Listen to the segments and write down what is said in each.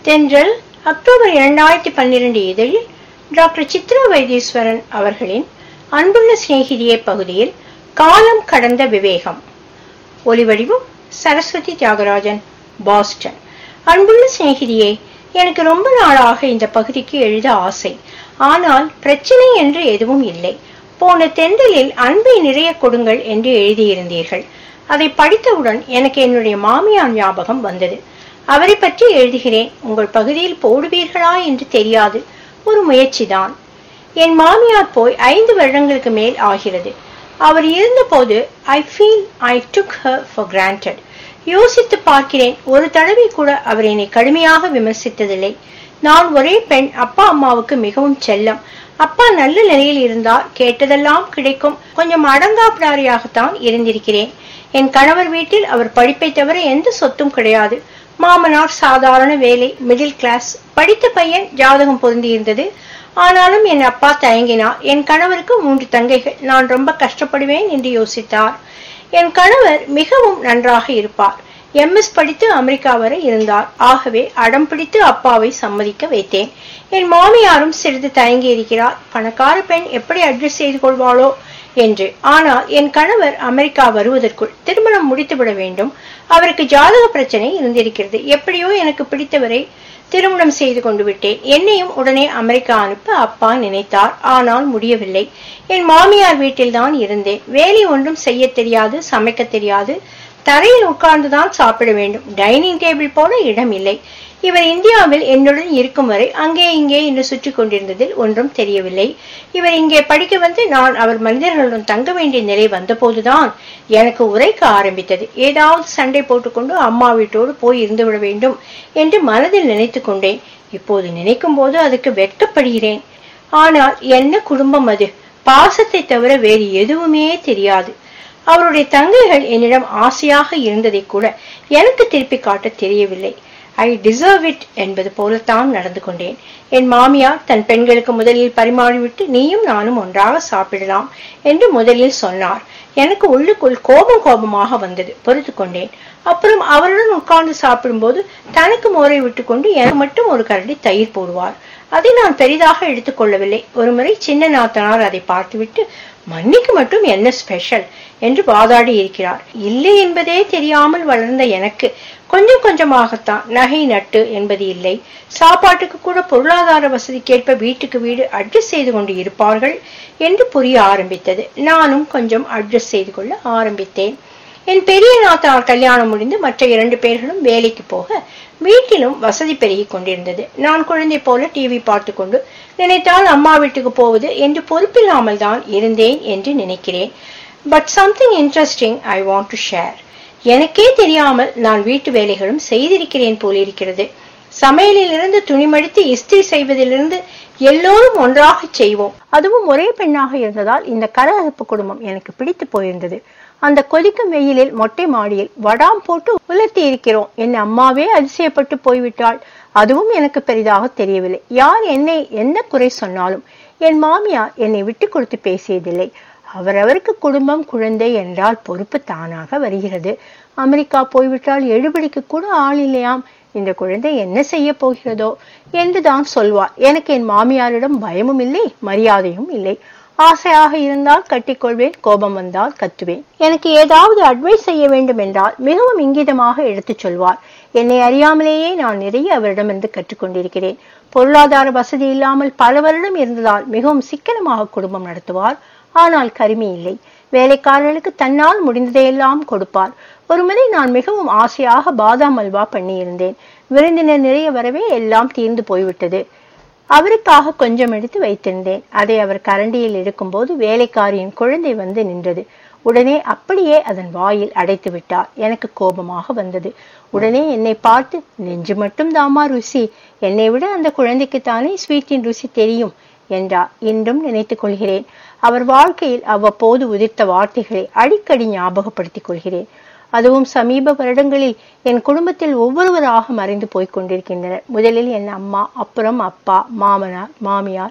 தென்றல் அக்டோபர் இரண்டாயிரத்தி பன்னிரண்டு இதழில் டாக்டர் சித்ரா வைத்தீஸ்வரன் அவர்களின் அன்புள்ள சிநேகிதியே பகுதியில் காலம் கடந்த விவேகம் ஒலிவடிவம் சரஸ்வதி தியாகராஜன் பாஸ்டன் அன்புள்ள சிநேகிதியே எனக்கு ரொம்ப நாளாக இந்த பகுதிக்கு எழுத ஆசை ஆனால் பிரச்சனை என்று எதுவும் இல்லை போன தென்றலில் அன்பை நிறைய கொடுங்கள் என்று எழுதியிருந்தீர்கள் அதை படித்தவுடன் எனக்கு என்னுடைய மாமியார் ஞாபகம் வந்தது அவரை பற்றி எழுதுகிறேன் உங்கள் பகுதியில் போடுவீர்களா என்று தெரியாது ஒரு முயற்சிதான் என் மாமியார் போய் ஐந்து வருடங்களுக்கு மேல் ஆகிறது அவர் இருந்தபோது I feel I took her for granted யோசித்து பார்க்கிறேன் ஒரு தடவை கூட அவர் என்னை கடுமையாக விமர்சித்ததில்லை நான் ஒரே பெண் அப்பா அம்மாவுக்கு மிகவும் செல்லம் அப்பா நல்ல நிலையில் இருந்தால் கேட்டதெல்லாம் கிடைக்கும் கொஞ்சம் அடங்காப்பிடாரியாகத்தான் இருந்திருக்கிறேன் என் கணவர் வீட்டில் அவர் படிப்பை தவிர எந்த சொத்தும் கிடையாது மாமனார் சாதாரண வேலை மிடில் கிளாஸ் படித்த பையன் ஜாதகம் பொருந்தியிருந்தது ஆனாலும் என் அப்பா தயங்கினார் என் கணவருக்கு மூன்று தங்கைகள் நான் ரொம்ப கஷ்டப்படுவேன் என்று யோசித்தார் என் கணவர் மிகவும் நன்றாக இருப்பார் எம்எஸ் படித்து அமெரிக்கா வரை இருந்தார் ஆகவே அடம் பிடித்து அப்பாவை சம்மதிக்க வைத்தேன் என் மாமியாரும் சிறிது தயங்கி இருக்கிறார் பணக்கார பெண் எப்படி அட்ஜஸ்ட் செய்து கொள்வாளோ என்று ஆனால் என் கணவர் அமெரிக்கா வருவதற்குள் திருமணம் முடித்துவிட வேண்டும் அவருக்கு ஜாதக பிரச்சனை இருந்திருக்கிறது எப்படியோ எனக்கு பிடித்தவரை திருமணம் செய்து கொண்டு விட்டேன் என்னையும் உடனே அமெரிக்கா அனுப்ப அப்பா நினைத்தார் ஆனால் முடியவில்லை என் மாமியார் வீட்டில்தான் இருந்தேன் வேலை ஒன்றும் செய்ய தெரியாது சமைக்க தெரியாது தரையில் உட்கார்ந்துதான் சாப்பிட வேண்டும் டைனிங் டேபிள் போல இடம் இல்லை இவர் இந்தியாவில் என்னுடன் இருக்கும் வரை அங்கே இங்கே என்று சுற்றி கொண்டிருந்ததில் ஒன்றும் தெரியவில்லை இவர் இங்கே படிக்க வந்து நான் அவர் மனிதர்களுடன் தங்க வேண்டிய நிலை வந்தபோதுதான் எனக்கு உரைக்க ஆரம்பித்தது ஏதாவது சண்டை போட்டுக்கொண்டு அம்மா வீட்டோடு போய் இருந்துவிட வேண்டும் என்று மனதில் நினைத்து கொண்டேன் இப்போது நினைக்கும் போது அதுக்கு வெட்கப்படுகிறேன் ஆனால் என்ன குடும்பம் அது பாசத்தை தவிர வேறு எதுவுமே தெரியாது அவருடைய தங்கைகள் என்னிடம் ஆசையாக இருந்ததை கூட எனக்கு திருப்பி காட்ட தெரியவில்லை ஐ டிசர்வ் இட் என்பது போலத்தான் நடந்து கொண்டேன் என் மாமியார் தன் பெண்களுக்கு முதலில் பரிமாறிவிட்டு நீயும் நானும் ஒன்றாக சாப்பிடலாம் என்று முதலில் சொன்னார் எனக்கு உள்ளுக்குள் கோபம் கோபமாக வந்தது பொறுத்து கொண்டேன் அப்புறம் அவருடன் உட்கார்ந்து சாப்பிடும்போது தனக்கு மோரை விட்டுக்கொண்டு எனக்கு மட்டும் ஒரு கரண்டி தயிர் போடுவார் அதை நான் பெரிதாக எடுத்துக்கொள்ளவில்லை ஒருமுறை சின்ன நாத்தனார் அதை பார்த்துவிட்டு மன்னிக்கு மட்டும் என்ன ஸ்பெஷல் என்று வாதாடி இருக்கிறார் இல்லை என்பதே தெரியாமல் வளர்ந்த எனக்கு கொஞ்சம் கொஞ்சமாகத்தான் நகை நட்டு என்பது இல்லை சாப்பாட்டுக்கு கூட பொருளாதார வசதிக்கேற்ப வீட்டுக்கு வீடு அட்ஜஸ்ட் செய்து கொண்டு இருப்பார்கள் என்று புரிய ஆரம்பித்தது நானும் கொஞ்சம் அட்ஜஸ்ட் செய்து கொள்ள ஆரம்பித்தேன் என் பெரிய நாத்தார் கல்யாணம் முடிந்து மற்ற இரண்டு பேர்களும் வேலைக்கு போக வீட்டிலும் வசதி பெருகி கொண்டிருந்தது நான் குழந்தை போல டிவி பார்த்து கொண்டு நினைத்தால் அம்மா வீட்டுக்கு போவது என்று பொறுப்பில்லாமல் தான் இருந்தேன் என்று நினைக்கிறேன் but something interesting I want to share எனக்கே தெரியாமல் நான் வீட்டு வேலைகளும் செய்திருக்கிறேன் போலிருக்கிறது சமையலிலிருந்து துணிமடித்து இஸ்திரி செய்வதிலிருந்து எல்லோரும் ஒன்றாக செய்வோம் அதுவும் ஒரே பெண்ணாக இருந்ததால் இந்த கலகலப்பு குடும்பம் எனக்கு பிடித்து போயிருந்தது அந்த கொதிக்கும் வெயிலில் மொட்டை மாடியில் வடாம் போட்டு உலர்த்தி இருக்கிறோம் என் அம்மாவே அதிசயப்பட்டு போய்விட்டாள் அதுவும் எனக்கு பெரிதாக தெரியவில்லை யார் என்னை என்ன குறை சொன்னாலும் என் மாமியார் என்னை விட்டு கொடுத்து பேசியதில்லை அவரவருக்கு குடும்பம் குழந்தை என்றால் பொறுப்பு தானாக வருகிறது அமெரிக்கா போய்விட்டால் எழுபடிக்கு கூட ஆள் இல்லையாம் இந்த குழந்தை என்ன செய்ய போகிறதோ என்று தான் சொல்வார் எனக்கு என் மாமியாரிடம் பயமும் இல்லை மரியாதையும் இல்லை ஆசையாக இருந்தால் கட்டிக்கொள்வேன் கோபம் வந்தால் கத்துவேன் எனக்கு ஏதாவது அட்வைஸ் செய்ய வேண்டும் என்றால் மிகவும் இங்கிதமாக எடுத்துச் சொல்வார் என்னை அறியாமலேயே நான் நிறைய அவரிடமிருந்து கற்றுக்கொண்டிருக்கிறேன் பொருளாதார வசதி இல்லாமல் பல வருடம் இருந்ததால் மிகவும் சிக்கனமாக குடும்பம் நடத்துவார் ஆனால் கருமி இல்லை வேலைக்காரர்களுக்கு தன்னால் முடிந்ததையெல்லாம் கொடுப்பார் ஒருமுறை நான் மிகவும் ஆசையாக பாதாம் அல்வா பண்ணியிருந்தேன் விருந்தினர் நிறைய வரவே எல்லாம் தீர்ந்து போய்விட்டது அவருக்காக கொஞ்சம் எடுத்து வைத்திருந்தேன் அதை அவர் கரண்டியில் எடுக்கும்போது வேலைக்காரியின் குழந்தை வந்து நின்றது உடனே அப்படியே அதன் வாயில் அடைத்து விட்டார் எனக்கு கோபமாக வந்தது உடனே என்னை பார்த்து நெஞ்சு மட்டும் தாமா ருசி என்னை விட அந்த குழந்தைக்குத்தானே ஸ்வீட்டின் ருசி தெரியும் என்றார் இன்றும் நினைத்துக் கொள்கிறேன் அவர் வாழ்க்கையில் அவ்வப்போது உதிர்த்த வார்த்தைகளை அடிக்கடி ஞாபகப்படுத்திக் கொள்கிறேன் அதுவும் சமீப வருடங்களில் என் குடும்பத்தில் ஒவ்வொருவராக மறைந்து போய்க் கொண்டிருக்கின்றனர் முதலில் என் அம்மா அப்புறம் அப்பா மாமனார் மாமியார்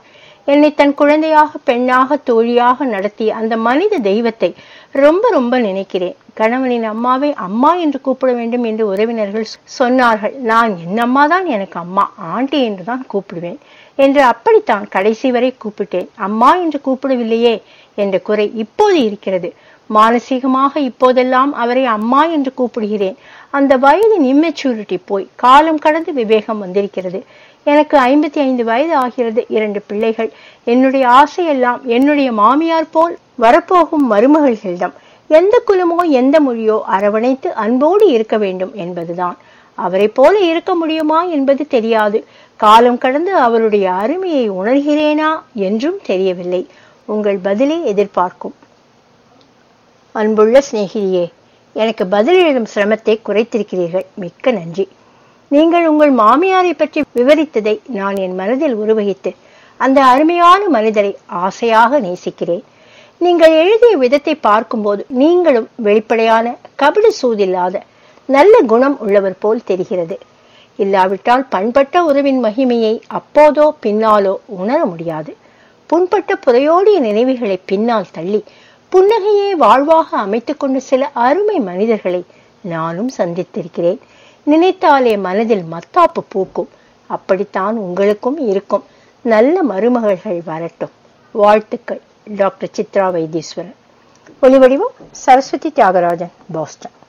என்னை தன் குழந்தையாக பெண்ணாக தோழியாக நடத்திய அந்த மனித தெய்வத்தை ரொம்ப ரொம்ப நினைக்கிறேன் கணவனின் அம்மாவை அம்மா என்று கூப்பிட வேண்டும் என்று உறவினர்கள் சொன்னார்கள் நான் என் அம்மா தான் எனக்கு அம்மா ஆண்டி என்று தான் கூப்பிடுவேன் என்று அப்படித்தான் கடைசி வரை கூப்பிட்டேன் அம்மா என்று கூப்பிடவில்லையே என்ற குறை இப்போது இருக்கிறது மானசீகமாக இப்போதெல்லாம் அவரை அம்மா என்று கூப்பிடுகிறேன் அந்த வயதின் இம்மெச்சூரிட்டி போய் காலம் கடந்து விவேகம் வந்திருக்கிறது எனக்கு ஐம்பத்தி ஐந்து வயது ஆகிறது இரண்டு பிள்ளைகள் என்னுடைய ஆசையெல்லாம் என்னுடைய மாமியார் போல் வரப்போகும் மருமகள்களிடம் எந்த குலமோ எந்த மொழியோ அரவணைத்து அன்போடு இருக்க வேண்டும் என்பதுதான் அவரை போல இருக்க முடியுமா என்பது தெரியாது காலம் கடந்து அவருடைய அருமையை உணர்கிறேனா என்றும் தெரியவில்லை உங்கள் பதிலை எதிர்பார்க்கும் அன்புள்ள சிநேகிதியே எனக்கு பதில் எழுதும் சிரமத்தை குறைத்திருக்கிறீர்கள் மிக்க நன்றி நீங்கள் உங்கள் மாமியாரை பற்றி விவரித்ததை நான் என் மனதில் உருவகித்து அந்த அருமையான மனிதரை ஆசையாக நேசிக்கிறேன் நீங்கள் எழுதிய விதத்தை பார்க்கும்போது நீங்களும் வெளிப்படையான கபடு சூதில்லாத நல்ல குணம் உள்ளவர் போல் தெரிகிறது இல்லாவிட்டால் பண்பட்ட உறவின் மகிமையை அப்போதோ பின்னாலோ உணர முடியாது புண்பட்ட புறையோடிய நினைவுகளை பின்னால் தள்ளி புன்னகையே வாழ்வாக அமைத்துக் கொண்ட சில அருமை மனிதர்களை நானும் சந்தித்திருக்கிறேன் நினைத்தாலே மனதில் மத்தாப்பு பூக்கும் அப்படித்தான் உங்களுக்கும் இருக்கும் நல்ல மருமகள்கள் வரட்டும் வாழ்த்துக்கள் டாக்டர் சித்ரா வைத்தீஸ்வரன் ஒலிவடிவம் சரஸ்வதி தியாகராஜன் பாஸ்டன்